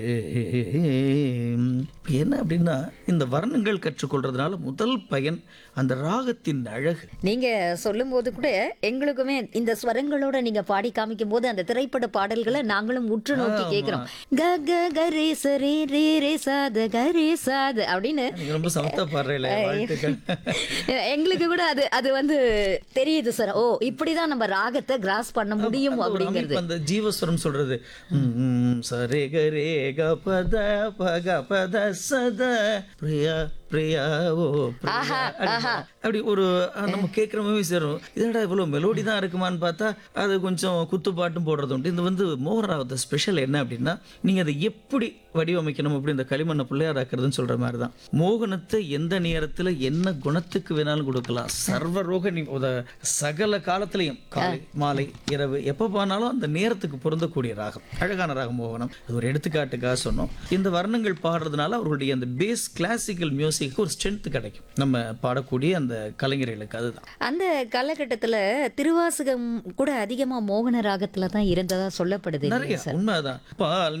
என்ன அப்படின்னா இந்த வர்ணங்கள் கற்றுக்கொள்றதுனால முதல் பயன் அந்த ராகத்தின் அழகு நீங்க சொல்லும்போது கூட எங்களுக்குமே இந்த ஸ்வரங்களோட நீங்க பாடி காமிக்கும் போது அந்த திரைப்பட பாடல்களை நாங்களும் உற்று நோக்கி கேட்கிறோம் க க கரே சரே ரே ரே சாத கரே சாத அப்படின்னு நீங்க ரொம்ப சமத்தா பாடுறீங்களே வாழ்த்துக்கள் எங்களுக்கு கூட அது அது வந்து தெரியுது சார் ஓ இப்படிதான் நம்ம ராகத்தை கிராஸ் பண்ண முடியும் அந்த ஒரு அப்படிங்கிறது அமைப்பு, அந்த ஜீவஸ்வரம் சொல்றது ம், ம், சரே கரே க பத பக பத சத பிரியா பிரியா ஓ பிரியா அப்படின்னா, அப்படி ஒரு அஹ், நம்ம கேட்குற மாதிரி சேரும் இதடா இவ்வளோ மெலோடி தான் இருக்குமான்னு பார்த்தா அது கொஞ்சம் குத்துப்பாட்டும் போடுறது உண்டு இது வந்து மோகராவத ஸ்பெஷல் என்ன அப்படின்னா நீங்கள் அதை எப்படி வடிவமைக்கணும் அப்படி இந்த களிமண்ணை பிள்ளையாராக்குறதுன்னு சொல்ற மாதிரி தான் மோகனத்தை எந்த நேரத்தில் என்ன குணத்துக்கு வேணாலும் கொடுக்கலாம் சர்வரோக நீ உத சகல காலத்திலையும் காலை மாலை இரவு எப்போ போனாலும் அந்த நேரத்துக்கு பொருந்தக்கூடிய ராகம் அழகான ராகம் மோகனம் அது ஒரு எடுத்துக்காட்டுக்காக சொன்னோம் இந்த வர்ணங்கள் பாடுறதுனால அவர்களுடைய அந்த பேஸ் கிளாசிக்கல் மியூசிக்கு ஒரு ஸ்ட்ரென்த் கிடைக்கும் நம்ம பாடக்கூடிய அந்த கலைஞர்களுக்கு அதுதான் அந்த காலகட்டத்துல திருவாசகம் கூட அதிகமா மோகன ராகத்துல தான் இருந்ததா சொல்லப்படுது இல்லையா நிறைய உண்மைதான் பால்